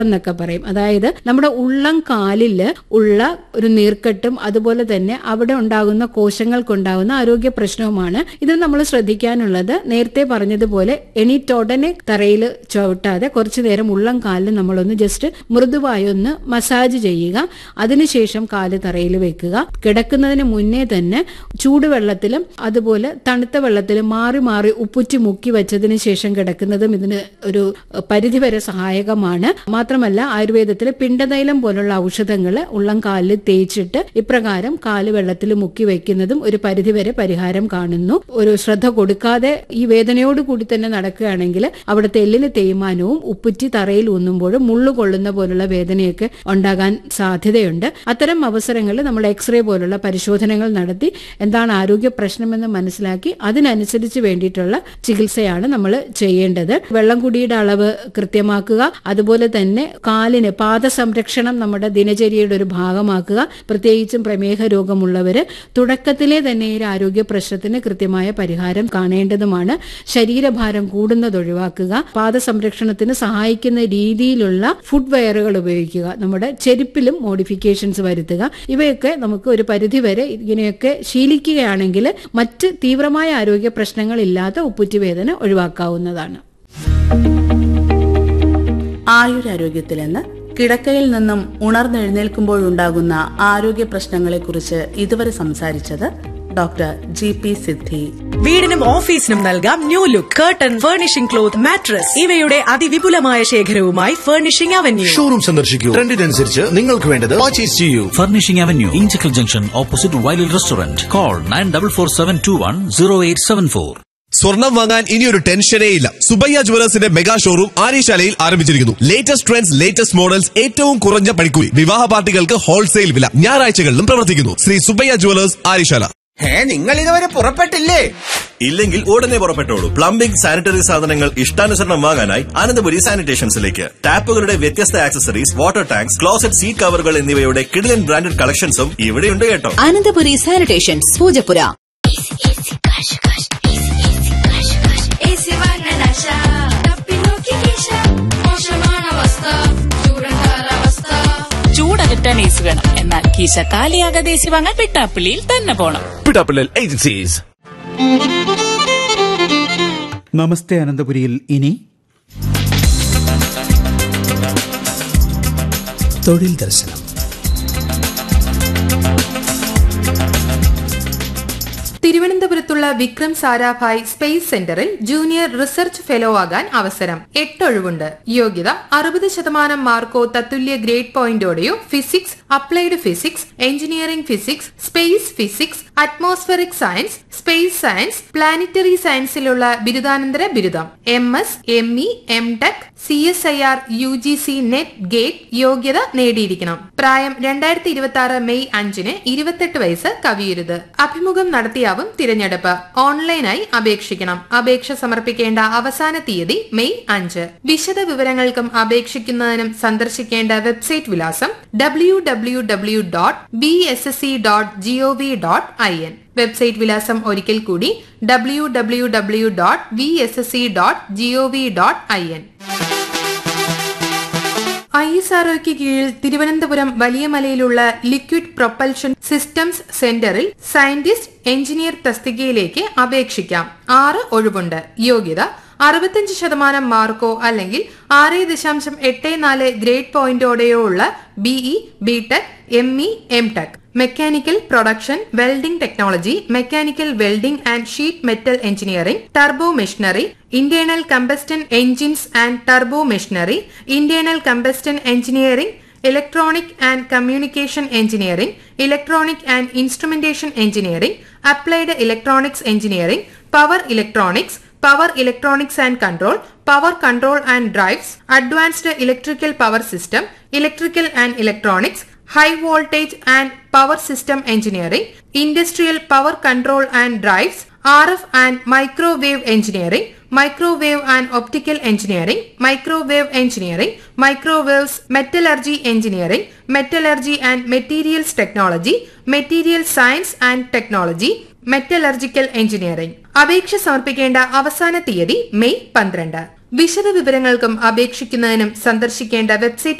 എന്നൊക്കെ പറയും അതായത് നമ്മുടെ ഉള്ളം കാലില് ഉള്ള ഒരു നീർക്കെട്ടും അതുപോലെ തന്നെ അവിടെ ഉണ്ടാകുന്ന കോശങ്ങൾക്കുണ്ടാകുന്ന ആരോഗ്യ പ്രശ്നവുമാണ് ഇത് നമ്മൾ ശ്രദ്ധിക്കാനുള്ളത് നേരത്തെ പറഞ്ഞതുപോലെ എണീറ്റോടനെ തറയിൽ ചവിട്ടാതെ കുറച്ചു നേരം ഉള്ളം കാലിൽ നമ്മളൊന്ന് ജസ്റ്റ് മൃദുവായി ഒന്ന് മസാജ് ചെയ്യുക അതിനുശേഷം കാല് തറയിൽ വെക്കുക കിടക്കുന്നതിന് മുന്നേ തന്നെ ചൂടുവെള്ളത്തിലും അതുപോലെ തണുത്ത വെള്ളത്തിലും മാറി മാറി ഉപ്പുറ്റി മുക്കി വെച്ചതിന് ശേഷം കിടക്കുന്നതും ഇതിന് ഒരു പരിധിവരെ സഹായകമാണ് മാത്രമല്ല ആയുർവേദത്തിൽ പിണ്ടതൈലം പോലുള്ള ഔഷധങ്ങൾ ഉള്ളം കാലിൽ തേച്ചിട്ട് ഇപ്രകാരം കാല് വെള്ളത്തിൽ മുക്കി വെക്കുന്നതും ഒരു പരിധിവരെ പരിഹാരം കാണുന്നു ഒരു ശ്രദ്ധ കൊടുക്കാതെ ഈ വേദനയോട് കൂടി തന്നെ നടക്കുകയാണെങ്കിൽ അവിടുത്തെ എല്ലിന് തേയ്മാനവും ഉപ്പുറ്റി തറയിൽ ഊന്നുമ്പോഴും മുള്ളു കൊള്ളുന്ന പോലുള്ള വേദനയൊക്കെ ഉണ്ടാകാൻ സാധ്യതയുണ്ട് അത്തരം അവസരങ്ങളിൽ നമ്മൾ എക്സ്റേ പോലുള്ള പരിശോധനകൾ നടത്തി എന്താണ് ആരോഗ്യ പ്രശ്നമെന്ന് മനസ്സിലാക്കി അതിനനുസരിച്ച് വേണ്ടിയിട്ടുള്ള ചികിത്സയാണ് നമ്മൾ ചെയ്യേണ്ടത് വെള്ളം കുടിയുടെ അളവ് കൃത്യമാക്കുക അതുപോലെ തന്നെ കാലിന് പാദ സംരക്ഷണം നമ്മുടെ ദിനചര്യയുടെ ഒരു ഭാഗമാക്കുക പ്രത്യേകിച്ചും പ്രമേഹ രോഗമുള്ളവര് തുടക്കത്തിലെ തന്നെ ഈ ഒരു ആരോഗ്യ പ്രശ്നത്തിന് കൃത്യമായ പരിഹാരം കാണേണ്ടതുമാണ് ശരീരഭാരം കൂടുന്നത് ഒഴിവാക്കുക പാദ സംരക്ഷണത്തിന് സഹായിക്കുന്ന രീതിയിലുള്ള ഫുഡ് വെയറുകൾ ഉപയോഗിക്കുക നമ്മുടെ ചെരുപ്പിലും മോഡിഫിക്കേഷൻസ് വരുത്തുക ഇവയൊക്കെ നമുക്ക് ഒരു പരിധിവരെ ഇങ്ങനെയൊക്കെ ശീലിക്കുകയാണെങ്കിൽ മറ്റ് തീവ്രമായ ആരോഗ്യ പ്രശ്നങ്ങളില്ലാത്ത ഉപ്പുറ്റുവേദന ഒഴിവാക്കാവുന്നതാണ് ആയുരാരോഗ്യത്തിലെന്ന് കിടക്കയിൽ നിന്നും ഉണർന്നെഴുന്നേൽക്കുമ്പോഴുണ്ടാകുന്ന ആരോഗ്യ പ്രശ്നങ്ങളെക്കുറിച്ച് ഇതുവരെ സംസാരിച്ചത് ഡോക്ടർ ജി പി സിദ്ധി വീടിനും ഓഫീസിനും നൽകാം new look curtain furnishing cloth mattress ഇവയുടെ അതിവിപുലമായ ശേഖരവുമായി ഫർണിഷിംഗ് അവന്യൂ ഷോറൂം സന്ദർശിക്കൂ ട്രെൻഡിനനുസരിച്ച് നിങ്ങൾക്ക് വേണ്ടത് പർച്ചേസ് ചെയ്യൂ Furnishing Avenue, Inchikal Junction, opposite Wild Restaurant. Call 9447210874. സ്വർണം വാങ്ങാൻ ഇനിയൊരു ടെൻഷനേ ഇല്ല സുബയ്യ ജുവലേഴ്സിന്റെ മെഗാ ഷോറൂം ആര്യശാലയിൽ ആരംഭിച്ചിരിക്കുന്നു ലേറ്റസ്റ്റ് ട്രെൻഡ്സ് ലേറ്റസ്റ്റ് മോഡൽസ് ഏറ്റവും കുറഞ്ഞ പണിക്കൂലി വിവാഹ പാർട്ടികൾക്ക് ഹോൾസെയിൽ വില ഞായറാഴ്ചകളിലും പ്രവർത്തിക്കുന്നു ശ്രീ സുബയ്യ ജുവലേഴ്സ് ആര്യശാല ഏ നിങ്ങൾ ഇതുവരെ പുറപ്പെട്ടില്ലേ ഇല്ലെങ്കിൽ ഉടനെ പുറപ്പെട്ടോളൂ പ്ലംബിംഗ് സാനിറ്ററി സാധനങ്ങൾ ഇഷ്ടാനുസരണം വാങ്ങാനായി അനന്തപുരി സാനിറ്റേഷൻസിലേക്ക് ടാപ്പുകളുടെ വ്യത്യസ്ത accessories water tanks closet seat കവറുകൾ എന്നിവയുടെ കിഡിലൻ ബ്രാൻഡഡ് കളക്ഷൻസും ഇവിടെയുണ്ട് കേട്ടോ അനന്തപുരി സാനിറ്റേഷൻസ് പൂജപ്പുര ചൂടകറ്റാൻ ഏസി വേണം എന്നാൽ കീശ കാലിയാകാതെ ഏസി വാങ്ങാൻ പിട്ടാപ്പിള്ളിയിൽ തന്നെ പോണം പിടാപ്പിള്ളൽ ഏജൻസീസ് നമസ്തേ അനന്തപുരിയിൽ ഇനി തൊഴിൽ ദർശനം തിരുവനന്തപുരത്തുള്ള വിക്രം സാരാഭായ് സ്പേസ് സെന്ററിൽ ജൂനിയർ റിസർച്ച് ഫെലോ ആകാൻ അവസരം എട്ടൊഴിവുണ്ട് യോഗ്യത അറുപത് ശതമാനം മാർക്കോ തത്തുല്യ ഗ്രേഡ് പോയിന്റോടെയോ physics applied physics engineering physics space physics atmospheric science space science planetary സയൻസിലുള്ള ബിരുദാനന്തര ബിരുദം M S M E M tech C S I R U G C net gate യോഗ്യത നേടിയിരിക്കണം പ്രായം രണ്ടായിരത്തി ഇരുപത്തി ആറ് മെയ് അഞ്ചിന് ഇരുപത്തെട്ട് വയസ്സ് കവിയരുത് അഭിമുഖം നടത്തിയാവും തിരഞ്ഞെടുപ്പ് ഓൺലൈനായി അപേക്ഷിക്കണം അപേക്ഷ സമർപ്പിക്കേണ്ട അവസാന തീയതി മെയ് അഞ്ച് വിശദ വിവരങ്ങൾക്കും അപേക്ഷിക്കുന്നതിനും സന്ദർശിക്കേണ്ട വെബ്സൈറ്റ് വിലാസം W W W dot B S S C dot G O V dot I N website വിലാസം ഒരിക്കൽ കൂടി W W W dot V S S C dot G O V dot I N I S ആർഒയ്ക്ക് കീഴിൽ തിരുവനന്തപുരം വലിയ മലയിലുള്ള liquid propulsion systems സെന്ററിൽ scientist engineer തസ്തികയിലേക്ക് അപേക്ഷിക്കാം ആറ് ഒഴിവുണ്ട് യോഗ്യത അറുപത്തഞ്ച് ശതമാനം മാർക്കോ അല്ലെങ്കിൽ ആറ് ദശാംശം എട്ട് നാല് ഗ്രേഡ് പോയിന്റോടെയോ ഉള്ള BE BTech M E M tech mechanical production welding technology mechanical welding and sheet metal engineering turbo machinery internal combustion engines and turbo machinery internal combustion engineering electronic and communication engineering electronic and instrumentation engineering applied electronics engineering power electronics power electronics and control power control and drives advanced electrical power system electrical and electronics high voltage and power system engineering industrial power control and drives R F and microwave engineering microwave and optical engineering microwave engineering microwaves metallurgy engineering metallurgy and materials technology material science and technology metallurgical engineering അപേക്ഷ സമർപ്പിക്കേണ്ട അവസാന തീയതി May പന്ത്രണ്ട് വിശദ വിവരങ്ങൾക്കും അപേക്ഷിക്കുന്നതിനും സന്ദർശിക്കേണ്ട website